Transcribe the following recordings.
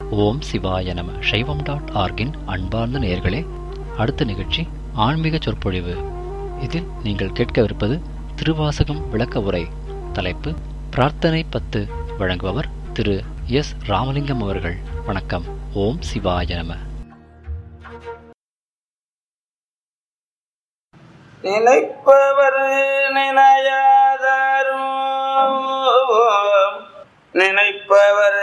ஓம் சிவாய நம சைவம் டாட் ஆர்கின் அன்பார்ந்த நேயர்களே அடுத்த நிகழ்ச்சி ஆன்மீக சொற்பொழிவு இதில் நீங்கள் கேட்கவிருப்பது திருவாசகம் விளக்க உரை தலைப்பு பிரார்த்தனை பத்து வழங்குபவர் திரு எஸ் ராமலிங்கம் அவர்கள் வணக்கம் ஓம் சிவாய நம நினைப்பவர் நினையாதாரும் நினைப்பவர்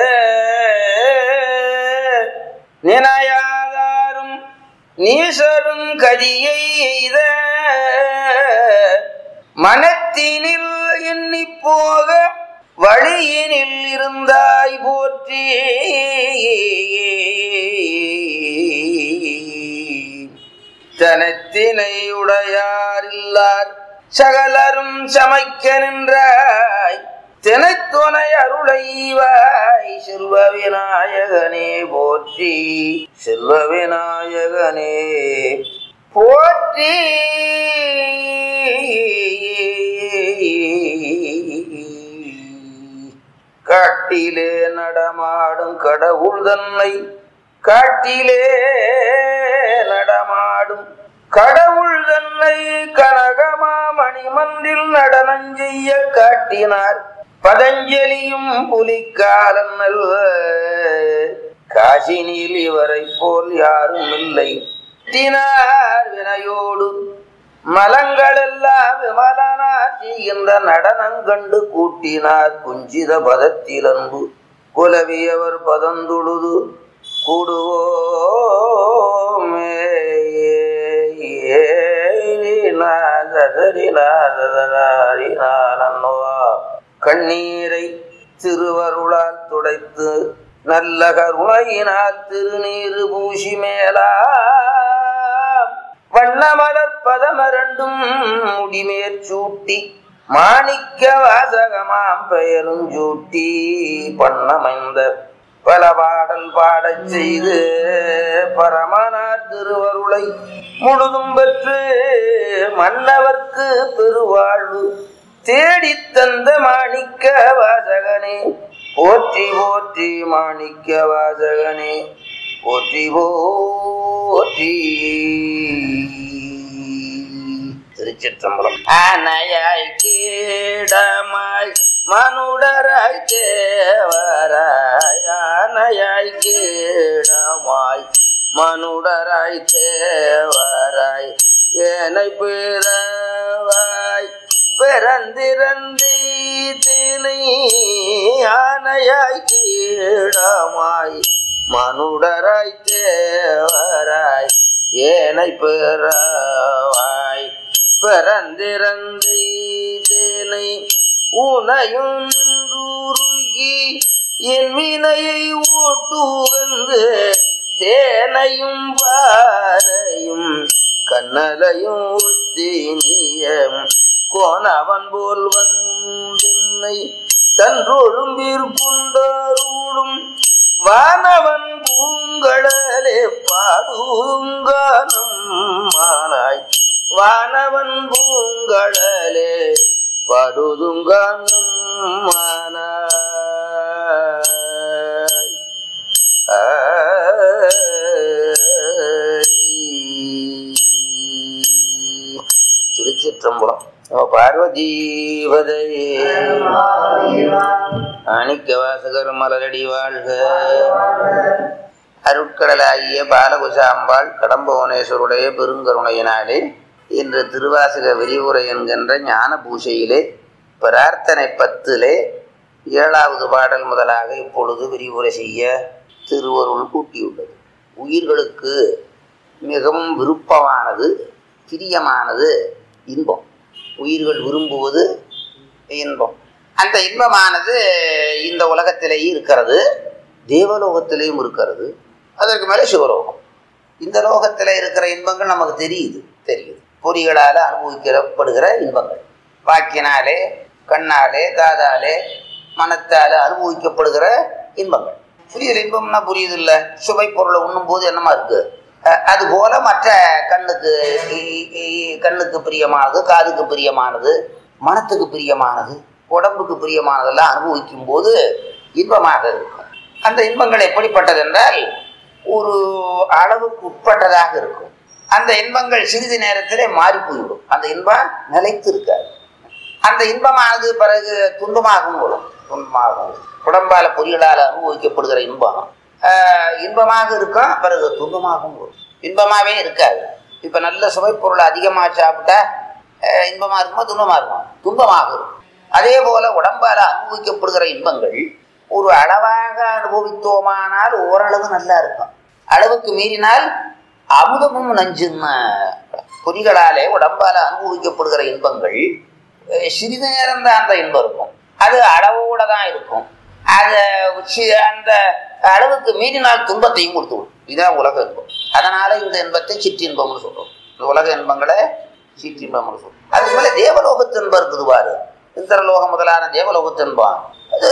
நினையாதாரும் நீசரும் கதியை எய்த மனத்தினில் எண்ணி போக வழியினில் இருந்தாய் போற்றி தனத்தினை உடையாரில்லார் சகலரும் சமைக்க நின்றாய் தினைத்துணை அருளைவாய் செல்வ விநாயகனே போற்றி செல்வ விநாயகனே போற்றி காட்டிலே நடமாடும் கடவுள் தன்னை காட்டிலே நடமாடும் கடவுள் தன்னை கனகமா மணிமன்றில் நடனம் செய்ய காட்டினார் பதஞ்சலியும் புலிக்காலன் காசினியில் இவரை போல் யாரும் இல்லை தினார் வினையோடு மலங்களெல்லாம் விமலனார் செய்கின்ற நடனம் கண்டு கூட்டினார் குஞ்சித பதத்தில் அன்பு குலவியவர் பதந்துழுது கூடுவோமே கண்ணீரை திருவருளால் துடைத்து நல்ல கருணையினால் திருநீரு பூசி மேலா வண்ணமலர் பதமரண்டும் முடிமேற் சூட்டி மாணிக்க வாசகமாம் பெயரும் சூட்டி பண்ணமைந்த பல பாடல் பாடச் செய்து பரமனார் திருவருளை முழுதும் பெற்று மன்னவர்க்கு பெருவாழ்வு தேடித் தந்த மாணிக்க வாசகனே போற்றி போற்றி மாணிக்க வாசகனே போற்றி போற்றி திருச்சிற்றம்பலம் ஆனையாய் கீடமாய் மனுடராய் தேவராய் ஆனையாய் கீடமாய் மனுடராய் தேவராய் ஏனை பிறவாய் பிறந்திறந்தி தினை ஆனையாய் கீடமாய் மனுடராய் தேவராய் ஏனை பிறவாய் பிறந்திறந்தி தினை உனையும் நின்றுருகி என் வினையை ஓட்டுகந்து தேனையும் பாறையும் கண்ணலையும் ஒத்தினியம் கோனவன் போல் வந்தென்னை தன்றொழும்பீர் குண்டருளும் வானவன் பூங்கடலே பாடுங்கானம் மானாய் வானவன் பூங்கடலே படுதுங்கானம் மானாய் திருச்சிற்றம்பலம் பார்வதீபதை அணிக்க வாசகர் மலரடி வாழ்க அருட்கடலாகிய பாலகுசாம்பாள் கடம்பவனேஸ்வருடைய பெருங்கருணையினாலே இன்று திருவாசக விரிவுரை என்கின்ற ஞான பூசையிலே பிரார்த்தனை பத்திலே ஏழாவது பாடல் முதலாக இப்பொழுது விரிவுரை செய்ய திருவருள் கூட்டியுள்ளது உயிர்களுக்கு மிகவும் விருப்பமானது பிரியமானது இன்பம் உயிர்கள் விரும்புவது இன்பம் அந்த இன்பமானது இந்த உலகத்திலேயும் இருக்கிறது தேவலோகத்திலேயும் இருக்கிறது அதற்கு மேலே சிவலோகம் இந்த லோகத்தில் இருக்கிற இன்பங்கள் நமக்கு தெரியுது தெரியுது பொறிகளால் அனுபவிக்கப்படுகிற இன்பங்கள் வாக்கினாலே கண்ணாலே காதாலே மனத்தாலே அனுபவிக்கப்படுகிற இன்பங்கள் புரியுது இன்பம்னா புரியுது இல்லை சுவை பொருளை உண்ணும் போது என்னமா இருக்கு அது போல மற்ற கண்ணுக்கு கண்ணுக்கு பிரியமானது காதுக்கு பிரியமானது மனத்துக்கு பிரியமானது உடம்புக்கு பிரியமானதெல்லாம் அனுபவிக்கும் போது இன்பமாக இருக்கும் அந்த இன்பங்கள் எப்படிப்பட்டது என்றால் ஒரு அளவுக்கு உட்பட்டதாக இருக்கும் அந்த இன்பங்கள் சிறிது நேரத்திலே மாறி போய்விடும் அந்த இன்பம் நிலைத்து இருக்காது அந்த இன்பமானது பிறகு துன்பமாகவும் வரும் துன்பமாகவும் வரும். உடம்பால பொறிகளால் அனுபவிக்கப்படுகிற இன்பம் ஆஹ், இன்பமாக இருக்கும் பிறகு துன்பமாகவும் வரும் இன்பமாவே இருக்காது இப்ப நல்ல சுவைப்பொருள் அதிகமா சாப்பிட்டா ஆஹ், இன்பமா இருக்குமா துன்பமா இருக்குமா துன்பமாக இருக்கும் அதே போல உடம்பால அனுபவிக்கப்படுகிற இன்பங்கள் ஒரு அளவாக அனுபவித்தோமானால் ஓரளவு நல்லா இருக்கும் அளவுக்கு மீறினால் அமுதமும் நஞ்சுன்னு பொறிகளாலே உடம்பால அனுபவிக்கப்படுகிற இன்பங்கள் அஹ், சிறிது நேரம் தான் அந்த இன்பம் இருக்கும் அது அளவோட தான் இருக்கும் அது சி- அந்த அளவுக்கு மீறினால் துன்பத்தையும் கொடுத்து விடும் இதுதான் உலக இன்பம் அதனால இந்த இன்பத்தை சிற்றின்பம்னு சொல்றோம் இந்த உலக இன்பங்களை சிற்றின்பம்னு சொல்றோம் அது போல தேவலோகத்து இன்பம் இருக்குது பாரு இந்திரலோகம் முதலான தேவலோகத்து இன்பம் அது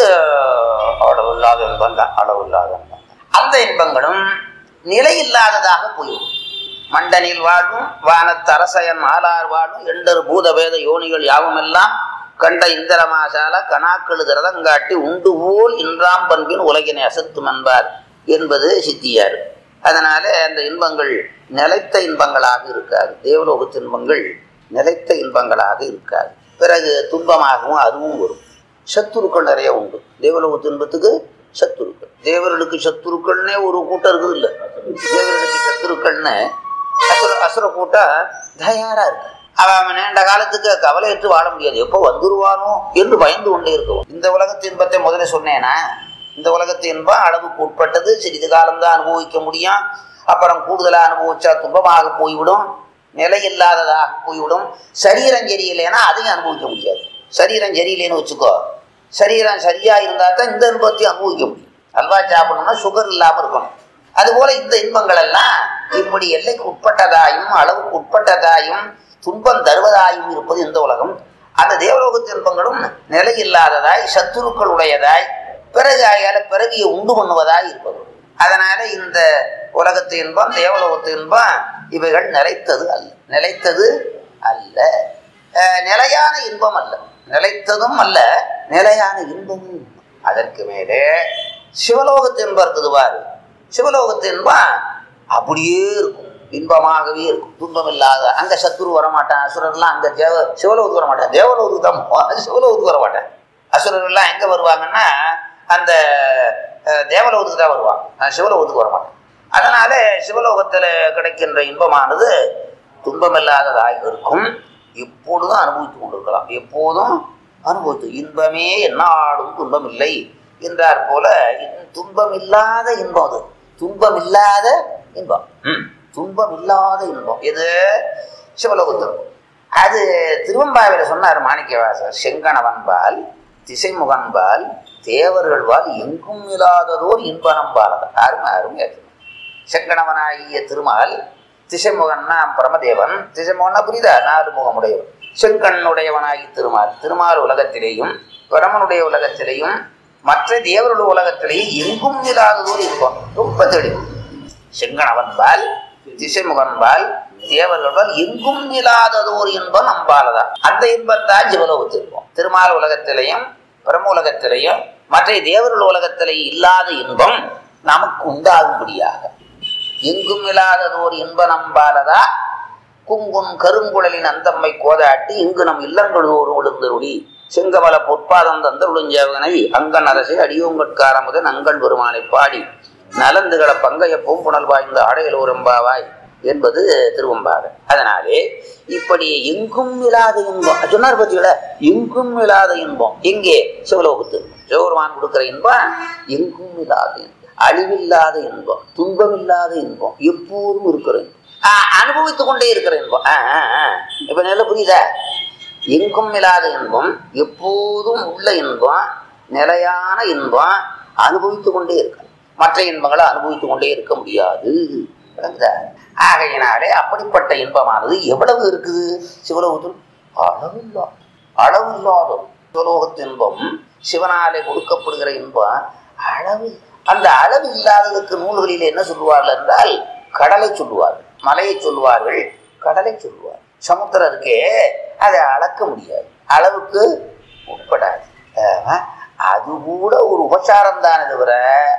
அளவு இல்லாத இன்பம் தான் அளவு இல்லாத இன்பம் அந்த இன்பங்களும் நிலையில்லாததாக போய்விடும் மண்டனில் வாழும் வானத்து அரசயன் ஆளார் வாழும் எண்டர் பூதவேத யோனிகள் யாவுமெல்லாம் கண்ட இந்திரமாசால கணாக்களு திரதங்காட்டி உண்டு போல் இன்றாம் பண்பின் உலகினை அசத்தும் என்பார் என்பது சித்தியார் அதனால அந்த இன்பங்கள் நிலைத்த இன்பங்களாக இருக்காது தேவலோகத்து இன்பங்கள் நிலைத்த இன்பங்களாக இருக்காது பிறகு துன்பமாகவும் அதுவும் வரும் சத்துருக்கள் நிறைய உண்டு தேவலோக துன்பத்துக்கு சத்துருக்கள் தேவர்களுக்கு சத்துருக்கள்னே ஒரு கூட்டம் இருக்குது இல்ல தேவர்களுக்கு சத்துருக்கள்னு அசுர அசுர கூட்டம் தயாரா இருக்கு அவன் நீண்ட காலத்துக்கு கவலையற்று வாழ முடியாது எப்போ வந்துருவானோ என்று பயந்து கொண்டே இருக்கும் இந்த உலகத்து இன்பத்தை முதல்ல சொன்னேனா இந்த உலகத்து இன்பம் அளவுக்கு உட்பட்டது சிறிது காலம்தான் அனுபவிக்க முடியும் அப்புறம் கூடுதலா அனுபவிச்சா துன்பமாக போய்விடும் நிலை இல்லாததாக போய்விடும் சரீரம் சரியில்லைன்னா அதையும் அனுபவிக்க முடியாது சரீரம் சரியில்லைன்னு வச்சுக்கோ சரீரம் சரியா இருந்தா தான் இந்த இன்பத்தையும் அனுபவிக்க முடியும் அல்வா சாப்பிடணும்னா சுகர் இல்லாம இருக்கணும் அதுபோல இந்த இன்பங்கள் எல்லாம் இப்படி எல்லைக்கு உட்பட்டதாயும் அளவுக்கு உட்பட்டதாயும் துன்பம் தருவதாயும் இருப்பது இந்த உலகம் அந்த தேவலோகத்து இன்பங்களும் நிலை இல்லாததாய் சத்துருக்கள் உடையதாய் பிறகு ஆயால பிறவியை உண்டு பண்ணுவதாய் இருப்பது அதனால இந்த உலகத்து இன்பம் தேவலோகத்து இன்பம் இவைகள் நிலைத்தது அல்ல நிலைத்தது அல்ல அஹ் நிலையான இன்பம் அல்ல நிலைத்ததும் அல்ல நிலையான இன்பமும் இல்லை. அதற்கு மேலே சிவலோகத்து இன்பம் இருக்குது பாரு சிவலோகத்து இன்பம் அப்படியே இருக்கும் இன்பமாகவே இருக்கும் துன்பம் இல்லாத அங்க சத்துரு வரமாட்டான் அசுரர்லாம் அங்க தேவ சிவலோகத்துக்கு வரமாட்டான் தேவலோகத்துக்கு தான் போவான். சிவலோகத்துக்கு வரமாட்டான் அசுரர்கள்லாம் எங்க வருவாங்கன்னா அந்த அஹ், தேவலோகத்துக்கு தான் வருவான் அஹ், சிவலோகத்துக்கு வரமாட்டான் அதனால சிவலோகத்துல கிடைக்கின்ற இன்பமானது துன்பமில்லாததாக இருக்கும் எப்பொழுதும் அனுபவித்துக் கொண்டிருக்கலாம் எப்போதும் அனுபவித்து இன்பமே என்னாலும் துன்பம் இல்லை என்றார் போல இன் துன்பம் இல்லாத இன்பம் அது துன்பம் இல்லாத இன்பம் ம், துன்பம் இல்லாத இன்பம் இது சிவலோகத்தில் அது திருவம்பாவில சொன்னார் மாணிக்கவாசர் செங்கணவன்பால் திசைமுகன்பால் தேவர்கள்பால் எங்கும் இல்லாததோர் இன்பனம்பாலது அருமை அருமையா இருக்கு. செங்கணவனாகிய திருமால் திசைமுகன்னா பிரமதேவன் திசைமுகன்னா புரியுதா நாலு முகமுடையவன் செங்கண்ணுடையவனாகி திருமால் திருமால் உலகத்திலேயும் பிரமனுடைய உலகத்திலேயும் மற்ற தேவருடைய உலகத்திலேயும் எங்கும் இல்லாததோர் இன்பம் ரொம்ப தெளிவு செங்கணவன்பால் திசைமுகன்பால் தேவர்களால் எங்கும் இல்லாததோர் இன்பம் நம்பாலதான் அந்த இன்பத்தான் சிவலோகத்து இன்பம் திருமால் உலகத்திலையும் பிரம உலகத்திலையும் மற்ற தேவர்கள் உலகத்திலேயும் இல்லாத இன்பம் நமக்கு உண்டாகும்படியாக எங்கும் இல்லாததோர் இன்ப நம்பாலதா குங்குன் கருங்குழலின் அந்தம்மை கோதாட்டி இங்கு நம் இல்லங்கள் ஒரு ஒழுந்தருளி செங்கமல பொற்பாதம் தந்தருளுஞ்சேவனை அங்கன் அரசை அடியோங்கட்காரமுதன் அங்கள் பெருமானை பாடி நலந்துகள பங்கைய பூம்புணல் வாய்ந்த ஆடைகள் உரம்பாவாய் என்பது திருவம்பாக அதனாலே இப்படி எங்கும் இல்லாத இன்பம் சொன்னார் பத்தியில எங்கும் இல்லாத இன்பம் எங்கே சிவலோகத்து சிவபெருமான் கொடுக்கிற இன்பம் எங்கும் இல்லாத இன்பம் அழிவில்லாத இன்பம் துன்பமில்லாத இன்பம் எப்போதும் இருக்கிற இன்பம் ஆஹ் அனுபவித்துக் கொண்டே இருக்கிற இன்பம் ஆஹ் ஆஹ் ஆஹ். இப்ப நல்ல புரியுதா எங்கும் இல்லாத இன்பம் எப்போதும் உள்ள இன்பம் நிலையான இன்பம் அனுபவித்துக் கொண்டே இருக்க மற்ற இன்பங்களை அனுபவித்துக் கொண்டே இருக்க முடியாது விளங்குதா? ஆகையினாலே அப்படிப்பட்ட இன்பமானது எவ்வளவு இருக்குது சிவலோகத்தில் அளவில்லா அளவில்லாத சிவலோகத்து இன்பம் சிவனாலே கொடுக்கப்படுகிற இன்பம் அளவு அந்த அளவு இல்லாததுக்கு நூல்களில் என்ன சொல்லுவார்கள் என்றால் கடலை சொல்லுவார்கள் மலையை சொல்லுவார்கள் கடலை சொல்லுவார் சமுத்திரம் இருக்கே அதை அளக்க முடியாது அளவுக்கு உட்படாது ஆமா, அது கூட ஒரு உபச்சாரம் தானே தவிர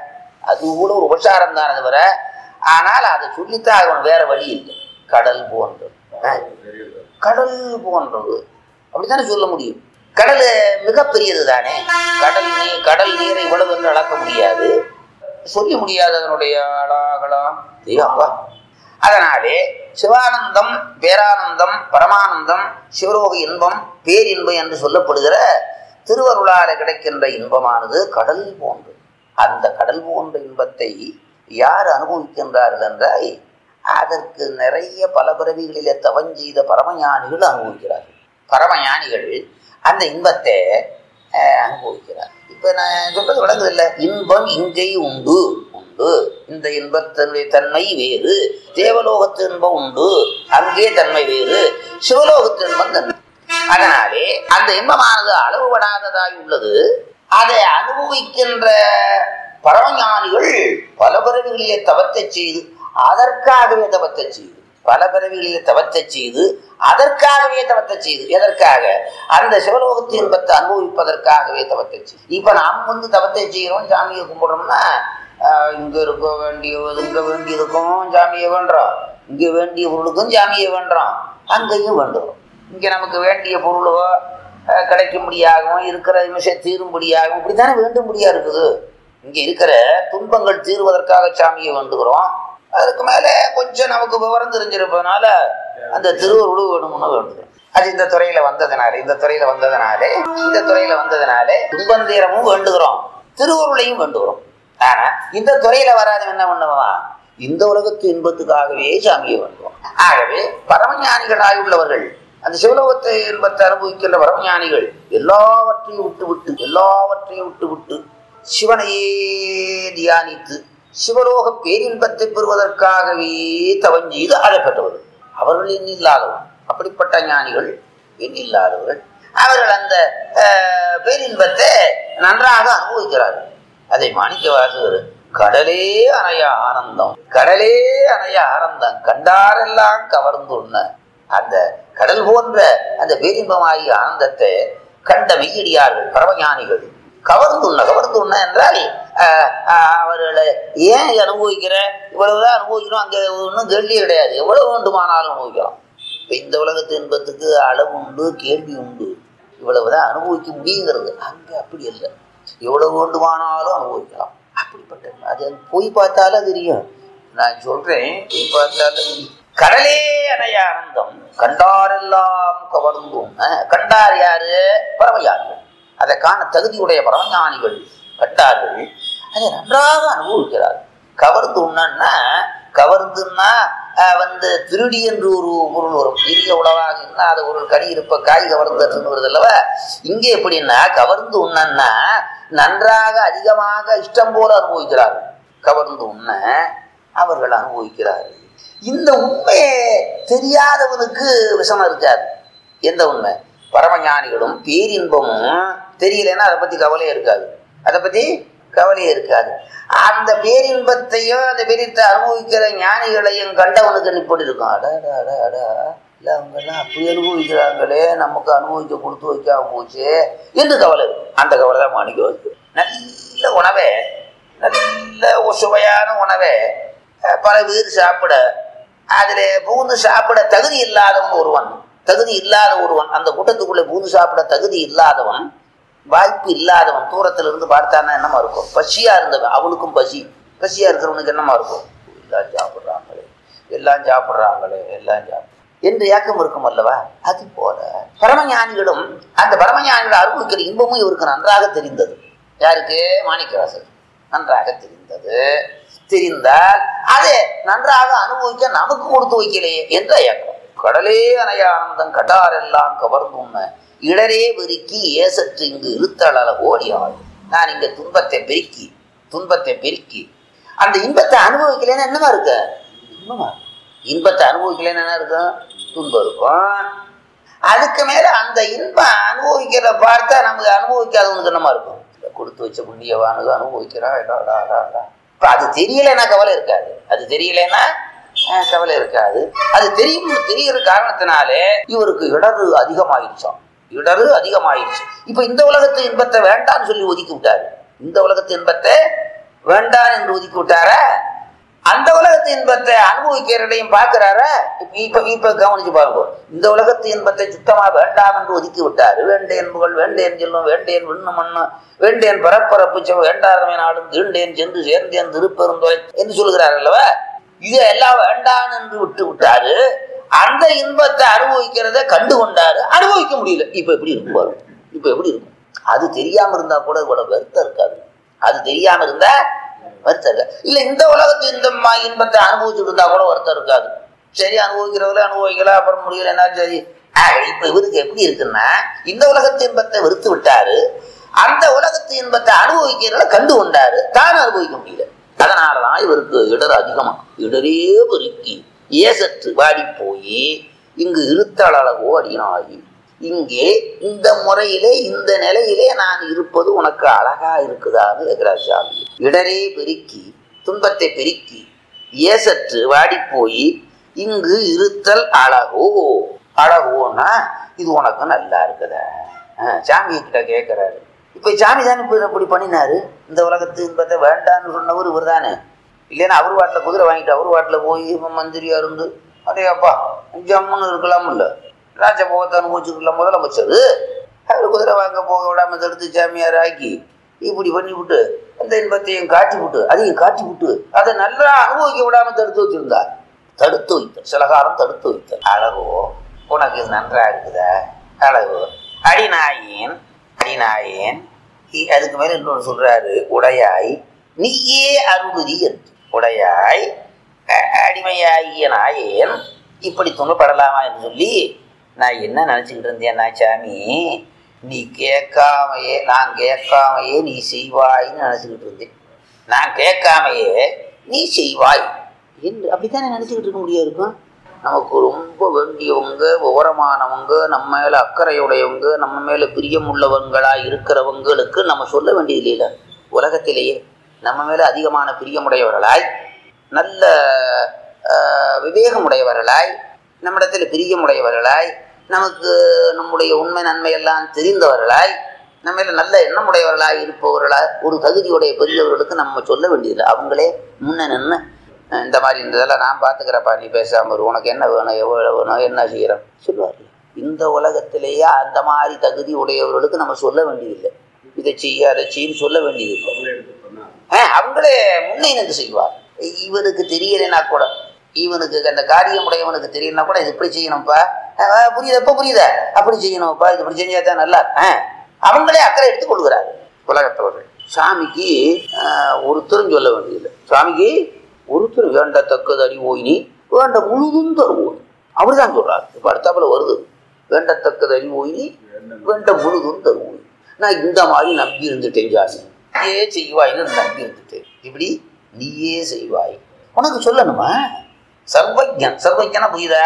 அது கூட ஒரு உபசாரம் தான் தவிர ஆனால் அதை சொல்லித்தான் ஆகணும் வேற வழி இல்லை கடல் போன்றது அஹ், கடல் போன்றது அப்படித்தானே சொல்ல முடியும் கடல் மிகப்பெரியது தானே கடல் நீர் கடல் நீரை இவ்வளவு என்று அளக்க முடியாது சொல்ல முடியாது அதனுடைய அழகலாம் அப்பா அதனாலே சிவானந்தம் பேரானந்தம் பரமானந்தம் சிவலோக இன்பம் பேரின்பம் என்று சொல்லப்படுகிற திருவருளால கிடைக்கின்ற இன்பமானது கடல் போன்று அந்த கடல் போன்ற இன்பத்தை யார் அனுபவிக்கின்றார்கள் என்றால் அதற்கு நிறைய பல பிறவிகளிலே தவஞ்செய்த பரமஞானிகள் அனுபவிக்கிறார்கள் பரமஞானிகள் அந்த இன்பத்தை அஹ், அனுபவிக்கிறார் இப்ப நான் சொல்றது விளங்குது இல்ல இன்பம் இங்கை உண்டு உண்டு இந்த இன்பத்தினுடைய தன்மை வேறு தேவலோகத்து இன்பம் உண்டு அங்கே தன்மை வேறு சிவலோகத்து இன்பம் தன்மை அதனாலே அந்த இன்பமானது அளவுபடாததாய் உள்ளது அதை அனுபவிக்கின்ற பரமஞானிகள் பல பிறவிகளிலே தவத்தை செய்து அதற்காகவே தவத்தை செய்து பல பிறவிகளிலே தவத்தை செய்து அதற்காகவே தவத்தை செய்து எதற்காக அந்த சிவலோகத்து இன்பத்தை அனுபவிப்பதற்காகவே தவத்தை செய்து இப்ப நாம் வந்து தவத்தை செய்கிறோம் சாமியை கும்பிடுறோம்னா ஆஹ், இங்க இருக்க வேண்டியது இங்க வேண்டி இருக்கும் சாமியை வேண்டுறோம் இங்க வேண்டிய பொருளுக்கும் சாமியை வேண்டுறோம் அங்கேயும் வேண்டுறோம் இங்க நமக்கு வேண்டிய பொருளோ அஹ், கிடைக்கும்படியாகவும் இருக்கிற நிமிஷம் தீரும்படியாகவும் இப்படித்தானே வேண்டும்படியா இருக்குது இங்க இருக்கிற துன்பங்கள் தீர்வதற்காக சாமியை வேண்டுகிறோம் அதுக்கு மேல கொஞ்சம் நமக்கு விவரம் தெரிஞ்சிருப்பதனால அந்த திருவருள் வேணும்னு வேண்டுகிறோம் அது இந்த துறையில வந்ததுனால இந்த துறையில வந்ததுனாலே இந்த துறையில வந்ததுனாலே துன்பந்தீரமும் வேண்டுகிறோம் திருவருளையும் வேண்டுகிறோம் ஆனா இந்த துறையில வராதவன் என்ன பண்ணுவான் இந்த உலகத்து இன்பத்துக்காகவே சாமியை வேண்டுவோம் ஆகவே பரமஞானிகளாய் உள்ளவர்கள் அந்த சிவலோகத்தை இன்பத்தை அனுபவிக்கின்ற பரமஞானிகள் எல்லாவற்றையும் விட்டு விட்டு எல்லாவற்றையும் விட்டு விட்டு சிவனையே தியானித்து சிவலோக பேரின்பத்தை பெறுவதற்காகவே தவஞ்செய்து அதை பெற்றவர்கள் அவர்கள் எண்ணில்லாதவர்கள் அப்படிப்பட்ட ஞானிகள் எண்ணில்லாதவர்கள் அவர்கள் அந்த அஹ், பேரின்பத்தை நன்றாக அனுபவிக்கிறார்கள் அதை மாணிக்க வாசகர் கடலே அணைய ஆனந்தம் கடலே அணைய ஆனந்தம் கண்டாரெல்லாம் கவர்ந்துண்ண அந்த கடல் போன்ற அந்த பேரின்பமாகிய ஆனந்தத்தை கண்ட மெய்யடியார்கள் பரமஞானிகள் கவர்ந்துண்ண கவர்ந்துண்ண என்றால் ஆஹ், ஆஹ், அவர்களை ஏன் அனுபவிக்கிற இவ்வளவுதான் அனுபவிக்கிறோம் அங்கே ஒன்றும் கேள்வியே கிடையாது எவ்வளவு வேண்டுமானாலும் அனுபவிக்கலாம் இப்ப இந்த உலகத்து இன்பத்துக்கு அளவு உண்டு கேள்வி உண்டு இவ்வளவுதான் அனுபவிக்க முடியுங்கிறது அங்க அப்படி இல்லை எவ்வளவு வேண்டுமானாலும் அனுபவிக்கலாம் அப்படிப்பட்ட அது போய் பார்த்தாலும் தெரியும் நான் சொல்றேன் போய் பார்த்தாலும் தெரியும் கடலே அணைய ஆனந்தம் கண்டாரெல்லாம் கவர்ந்தும் அஹ், கண்டார் யாரு பரமஞானிகள் அதை காண தகுதியுடைய பரமஞானிகள் கண்டார்கள் அதை நன்றாக அனுபவிக்கிறார்கள் கவர்ந்து உண்ணா கவர்ந்துன்னா அஹ், வந்து திருடி என்று ஒரு பொருள் வரும் இனிய உணவாக இன்னாத ஒரு கனி இருப்ப காய் கவர்ந்ததுன்னு வருது அல்லவா இங்கே எப்படின்னா கவர்ந்து உண்ணன்னா நன்றாக அதிகமாக இஷ்டம் போல அனுபவிக்கிறார்கள் கவர்ந்து உண்ண அவர்கள் அனுபவிக்கிறார்கள் இந்த உண்மையை தெரியாதவனுக்கு விஷமம் இருக்காது எந்த உண்மை பரமஞானிகளும் பேரின்பமும் தெரியலன்னா அதை பத்தி கவலையே இருக்காது அதை பத்தி கவலையே இருக்காது அந்த பேரின்பத்தையும் அந்த பேரின்பத்தை அனுபவிக்கிற ஞானிகளையும் கண்டவனுக்கு இப்படி இருக்கும் அடா அடா அடா அடா இல்லை அவங்கெல்லாம் அப்படி அனுபவிக்கிறாங்களே நமக்கு அனுபவிக்க கொடுத்து வைக்காம போச்சு என்று கவலை இருக்கும் அந்த கவலை தான் மாணிக்க வருது நல்ல உணவை நல்ல ஒரு சுவையான உணவை அஹ், பல பேர் சாப்பிட அதில் புகுந்து சாப்பிட தகுதி இல்லாதவன் ஒருவன் தகுதி இல்லாத ஒருவன் அந்த கூட்டத்துக்குள்ளே புகுந்து சாப்பிட தகுதி இல்லாதவன் வாய்ப்பு இல்லாதவன் தூரத்துல இருந்து பார்த்தானா என்னமா இருக்கும் பசியா இருந்தவன் அவனுக்கும் பசி பசியா இருக்கிறவனுக்கு என்னமா இருக்கும் எல்லாம் சாப்பிடுறாங்களே எல்லாம் சாப்பிடுறாங்களே எல்லாம் சாப்பிடு என்று ஏக்கம் இருக்கும் அல்லவா அது போல பரமஞானிகளும் அந்த பரமஞானிகளை அனுபவிக்கிற இன்பமும் இவருக்கு நன்றாக தெரிந்தது யாருக்கு மாணிக்கவாசர் நன்றாக தெரிந்தது தெரிந்தால் அதை நன்றாக அனுபவிக்க நமக்கு கொடுத்து வைக்கலையே என்ற ஏக்கம் கடலே அணைய ஆனந்தம் கடாரெல்லாம் கவர்ந்துண்ண இடரே பெருக்கி ஏசற்று இங்கு இருத்தளல ஓடியாள் நான் இங்க துன்பத்தை பெருக்கி துன்பத்தை பெருக்கி அந்த இன்பத்தை அனுபவிக்கலைன்னா என்னமா இருக்க இன்பமா இருக்கு. இன்பத்தை அனுபவிக்கலைன்னா என்ன இருக்கும் துன்பம் இருக்கும் அதுக்கு மேல அந்த இன்பம் அனுபவிக்கிற பார்த்தா நமக்கு அனுபவிக்காதவனுக்கு என்னமா இருக்கும் இதை கொடுத்து வச்ச புண்ணியவானுக்கு அனுபவிக்கிறான் டா, டா, டா, டா. இப்ப அது தெரியலைன்னா கவலை இருக்காது அது தெரியலைன்னா அஹ், கவலை இருக்காது அது தெரியும் தெரிகிற காரணத்தினாலே இவருக்கு இடரு அதிகமாயிடுச்சாம் இடரு அதிகமாயிடுச்சு இப்ப இந்த உலகத்து இன்பத்தை வேண்டாம்னு சொல்லி ஒதுக்கி விட்டாரு இந்த உலகத்து இன்பத்தை வேண்டாம் என்று ஒதுக்கி விட்டாரா அந்த உலகத்து இன்பத்தை அனுபவிக்கிறதையும் பார்க்கிறாரா இப்ப இப்ப இப்ப கவனிச்சு பாருங்க இந்த உலகத்து இன்பத்தை சுத்தமா வேண்டாம் என்று ஒதுக்கி விட்டாரு வேண்டேன் புகழ் வேண்டேன் செல்லும் வேண்டேன் விண்ணு மண்ணு வேண்டேன் பரப்பரப்பு செவ் வேண்டாதமை நாடும் தீண்டேன் சென்று சேர்ந்தேன் திருப்பெருந்தோய் என்று சொல்கிறார் அல்லவா இது எல்லாம் வேண்டான் என்று விட்டு விட்டாரு அந்த இன்பத்தை அனுபவிக்கிறத கண்டு கொண்டாரு அனுபவிக்க முடியல இப்ப எப்படி இருக்கும் பாருங்க இப்ப எப்படி இருக்கும் அது தெரியாம இருந்தா கூட இவ்வளவு வருத்தம் இருக்காது அது தெரியாம இருந்தா வருத்தம் இருக்காது இல்ல இந்த உலகத்து இந்த ம- இன்பத்தை அனுபவிச்சுட்டு இருந்தா கூட வருத்தம் இருக்காது சரி அனுபவிக்கிறவங்கள அனுபவிக்கல அப்புறம் முடியல என்ன சரி ஆக, இப்ப இவருக்கு எப்படி இருக்குன்னா இந்த உலகத்து இன்பத்தை வெறுத்து விட்டாரு அந்த உலகத்து இன்பத்தை அனுபவிக்கிறத கண்டு கொண்டாரு தான் அனுபவிக்க முடியல அதனாலதான் இவருக்கு இடர் அதிகமா இடரே பெருக்கி ஏசற்று வாடி போய் இங்கு இருத்தளவோ அடினாகி இங்கே இந்த முறையிலே இந்த நிலையிலே நான் இருப்பது உனக்கு அழகா இருக்குதான்னு கேட்கிறார் சாமி இடரே பெருக்கி துன்பத்தை பெருக்கி ஏசற்று வாடி போய் இங்கு இருத்தல் அழகோ அழகோன்னா இது உனக்கு நல்லா இருக்குதா ஆஹ், சாமி கிட்ட கேட்கிறாரு இப்ப சாமி தானே இப்ப இப்படி பண்ணினாரு இந்த உலகத்து இன்பத்தை வேண்டான்னு சொன்னவர் இவர் தானே இல்லைன்னா அவர் வாட்டில் குதிரை வாங்கிட்டு அவர் வாட்டில் போய் இப்ப மந்திரியா இருந்து அடே அப்பா ஜம்முன்னு இருக்கலாம் இல்ல ராஜபோகத்தை அனுபவிச்சுக்கலாம் முதலமைச்சர் அவர் குதிரை வாங்க போக விடாம தடுத்து சாமியார் ஆக்கி இப்படி பண்ணி விட்டு அந்த இன்பத்தையும் காட்டி விட்டு அதையும் காட்டி விட்டு அதை நல்லா அனுபவிக்க விடாம தடுத்து வச்சிருந்தார் தடுத்து வைத்தார் சில காலம் தடுத்து வைத்தார் அழகோ உனக்கு இது நன்றா இருக்குதா அழகோ அடிநாயேன் அடிநாயேன் இ- அதுக்கு மேல இன்னொன்று சொல்றாரு உடையாய் நீயே அருளுதி என்று உடையாய் அ- அடிமையாகிய நாயேன் இப்படி துன்பப்படலாமா என்று சொல்லி நான் என்ன நினைச்சுக்கிட்டு இருந்தேன் நான் சாமி நீ கேட்காமையே நான் கேட்காமையே நீ செய்வாய்ன்னு நினைச்சுக்கிட்டு இருந்தேன் நான் கேட்காமையே நீ செய்வாய் என்று அப்படித்தானே நினைச்சுக்கிட்டு இருக்க முடியாது இருக்கும் நமக்கு ரொம்ப வேண்டியவங்க விவரமானவங்க நம்ம மேல அக்கறையுடையவங்க நம்ம மேல பிரியமுள்ளவங்களா இருக்கிறவங்களுக்கு நம்ம சொல்ல வேண்டியது இல்லை உலகத்திலேயே நம்ம மேல அதிகமான பிரியமுடையவர்களாய் நல்ல ஆஹ், விவேகமுடையவர்களாய் நம்மிடத்தில் பிரியமுடையவர்களாய் நமக்கு நம்முடைய உண்மை நன்மை எல்லாம் தெரிந்தவர்களாய் நம்ம மேல நல்ல எண்ணமுடையவர்களாய் இருப்பவர்களாய் ஒரு தகுதியுடைய பெரியவர்களுக்கு நம்ம சொல்ல வேண்டியதில்லை அவங்களே முன்ன நின்று அஹ் இந்த மாதிரி இந்த இதெல்லாம் நான் பார்த்துக்கிறப்பா நீ பேசாம இரு உனக்கு என்ன வேணும் எவ்வளோ வேணும் என்ன செய்யறோம் சொல்லுவார் இந்த உலகத்திலேயே அந்த மாதிரி தகுதி உடையவர்களுக்கு நம்ம சொல்ல வேண்டியதில்லை இதை செய்ய அதை செய்யன்னு சொல்ல வேண்டியதில்லை ஆஹ் அவங்களே முன்னே நின்று செய்வார் இவனுக்கு தெரியலைன்னா கூட இவனுக்கு அந்த காரியம் உடையவனுக்கு தெரியலனா கூட இது இப்படி செய்யணும்ப்பா ஆஹ் புரியுதா எப்ப புரியுதா அப்படி செய்யணும்ப்பா இது இப்படி செஞ்சா தான் நல்லா ஆஹ் அவங்களே அக்கறை எடுத்துக் கொள்கிறாரு உலகத்தவர்கள் சாமிக்கு ஆஹ், ஒருத்தரும் சொல்ல வேண்டியதில்லை சாமிக்கு ஒருத்தர் வேண்டத்தக்கது அறிவோய் நீ வேண்ட முழுதும் தருவோய் அப்படிதான் சொல்றாரு இப்ப அடுத்தாப்புல வருது வேண்டத்தக்கது அறிவோய் நீ வேண்ட முழுதும் தருவோய் நான் இந்த மாதிரி நம்பி இருந்துட்டேன் ஜாமி நீயே செய்வாய்ன்னு நம்பி இருந்துட்டேன் இப்படி நீயே செய்வாய் உனக்கு சொல்லணுமா சர்வஜன் சர்வஜனா புரியுதா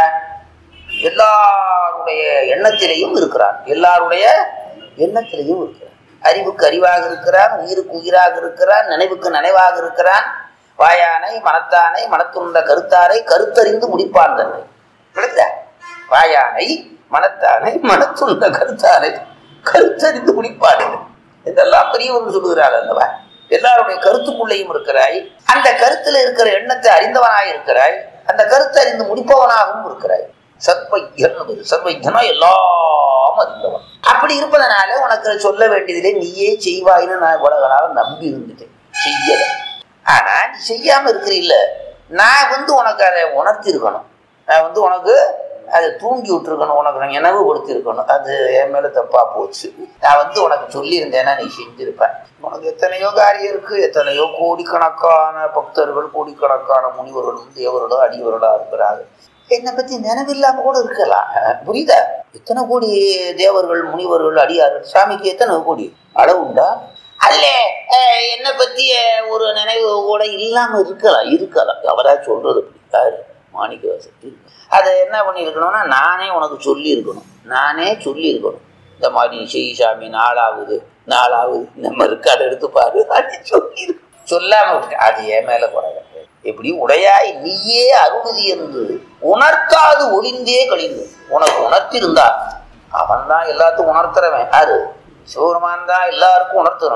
எல்லாருடைய எண்ணத்திலையும் இருக்கிறான் எல்லாருடைய எண்ணத்திலையும் இருக்கிறான் அறிவுக்கு அறிவாக இருக்கிறான் உயிருக்கு உயிராக இருக்கிறான் நினைவுக்கு நினைவாக இருக்கிறான் வாயானை மனத்தானை மனத்துண்ட கருத்தாரை கருத்தறிந்து முடிப்பான் தன்னை விளக்குதா வாயானை மனத்தானை மனத்துண்ட கருத்தானை கருத்தறிந்து முடிப்பான் இதெல்லாம் பெரியவர்கள் சொல்லுகிறார் அல்லவா எல்லாருடைய கருத்துக்குள்ளேயும் இருக்கிறாய் அந்த கருத்துல இருக்கிற எண்ணத்தை அறிந்தவனாய் இருக்கிறாய் அந்த கருத்தை அறிந்து முடிப்பவனாகவும் இருக்கிறாய் சர்வஜன் அது. சர்வஜனா எல்லாம் அறிந்தவன் அப்படி இருப்பதனால உனக்கு சொல்ல வேண்டியதிலே நீயே செய்வாயின்னு நான் இவ்வளவு நாள் நம்பி இருந்துட்டேன் செய்யல ஆனா நீ செய்யாம இருக்கிறீல்ல நான் வந்து உனக்கு அதை உணர்த்தி இருக்கணும் நான் வந்து உனக்கு அதை தூண்டி விட்டுருக்கணும் உனக்கு நான் நினைவு கொடுத்திருக்கணும் அது என் மேல தப்பா போச்சு நான் வந்து உனக்கு சொல்லியிருந்தேன்னா நீ செஞ்சிருப்பேன் உனக்கு எத்தனையோ காரியம் இருக்கு எத்தனையோ கோடிக்கணக்கான பக்தர்கள் கோடிக்கணக்கான முனிவர்களும் தேவர்களும் அடியவர்களா இருக்கிறாங்க என்னை பத்தி நினைவில்லாம கூட இருக்கலாம் புரியுதா எத்தனை கோடி தேவர்கள் முனிவர்கள் அடியார்கள் சாமிக்கு எத்தனை கோடி அளவு உண்டா அதுல அஹ், என்னை பத்திய ஒரு நினைவு கூட இல்லாம இருக்கலாம் இருக்கலாம் அவரா சொல்றது அப்படி யாரு மாணிக்கவாசன் அதை என்ன பண்ணியிருக்கணும்னா நானே உனக்கு சொல்லி இருக்கணும் நானே சொல்லி இருக்கணும் இந்த மாதிரி நீ செய் சாமி நாளாகுது நாளாகுது நம்ம இருக்காடு எடுத்து பாரு அப்படின்னு சொல்லி சொல்லாம விட்டேன் அது என் மேல குறைய எப்படி உடையாய் நீயே அருளுதி என்று உணர்த்தாது ஒளிந்தே கழிந்து உனக்கு உணர்த்திருந்தா அவன் தான் எல்லாத்துக்கும் உணர்த்துறவன் யாரு சிவபெருமான் தான் எல்லாருக்கும் உணர்த்துறோம்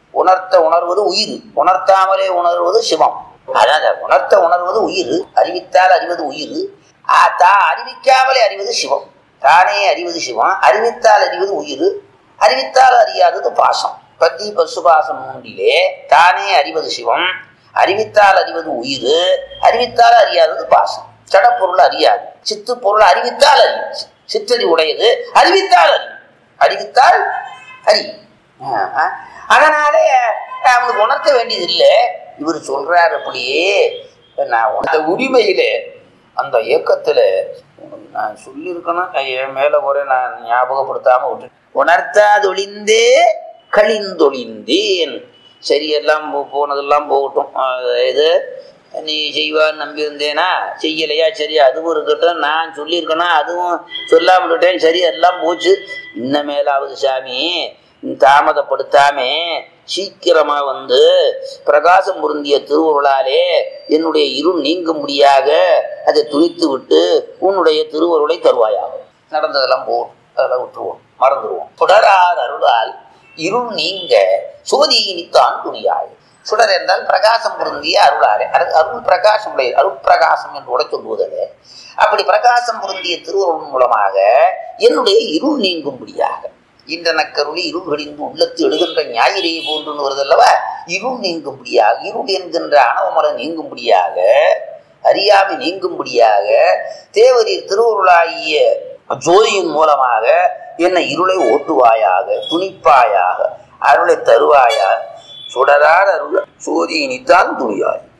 உணர்த்த உணர்வது உயிர் உணர்த்தாமலே உணர்வது சிவம் அதான் அந்த உணர்த்த உணர்வது உயிர் அறிவித்தால் அறிவது உயிர் ஆ, தா அறிவிக்காமலே அறிவது சிவம் தானே அறிவது சிவம் அறிவித்தால் அறிவது உயிர் அறிவித்தால் அறியாதது பாசம் பத்தி பசுபாசம் மூன்றிலே தானே அறிவது சிவம் அறிவித்தால் அறிவது உயிர் அறிவித்தால் அறியாதது பாசம் சடப்பொருள் அறியாது சித்து பொருள் அறிவித்தால் அறியும் சித்தறி உடையது அறிவித்தால் அறியும் அறிவித்தால் அறியும் ஆஹ், ஆஹ். அதனாலே அவனுக்கு உணர்த்த வேண்டியது இல்லை இவர் சொல்றாரு அப்படியே நான் உண- அந்த உரிமையிலே அந்த இயக்கத்துல உனக்கு நான் சொல்லியிருக்கணும் என் மேல ஒரே நான் ஞாபகப்படுத்தாம விட்டு உணர்த்தாதொழிந்தே கழிந்தொழிந்தேன் சரி எல்லாம் போ- போனதெல்லாம் போகட்டும் அது இது நீ செய்வான்னு நம்பியிருந்தேனா செய்யலையா சரி அதுவும் இருக்கட்டும் நான் சொல்லியிருக்கேனா அதுவும் சொல்லாம விட்டேன் சரி எல்லாம் போச்சு இன்னமேலாவது சாமி தாமதப்படுத்தாமே சீக்கிரமா வந்து பிரகாசம் பொருந்திய திருவருளாலே என்னுடைய இருள் நீங்கும்படியாக அதை துணித்து விட்டு உன்னுடைய திருவருளை தருவாயாக நடந்ததெல்லாம் போகும் அதெல்லாம் விட்டுருவோம் மறந்துடுவோம் தொடரார் அருளால் இருள் நீங்க சோதியினித்தான் துணியாய் சுடர் என்றால் பிரகாசம் பொருந்திய அருளாலே அரு- அருள் பிரகாசம் உடைய அருள் பிரகாசம் என்று கூட சொல்லுவதில்லை அப்படி பிரகாசம் பொருந்திய திருவருள் மூலமாக என்னுடைய இருள் நீங்கும்படியாக இன்றன கருளி இருள் கடிந்து உள்ளத்து எழுகின்ற ஞாயிறே போன்றுன்னு வருதல்லவா இருள் நீங்கும்படியாக இருள் என்கின்ற அணவமரம் நீங்கும்படியாக அறியாமை நீங்கும்படியாக தேவரீர் திருவருளாகிய ஜோதியின் மூலமாக என்னை இருளை ஓட்டுவாயாக துணிப்பாயாக அருளை தருவாயா சுடரார் அருள் சோதியினித்தான் துணியாய்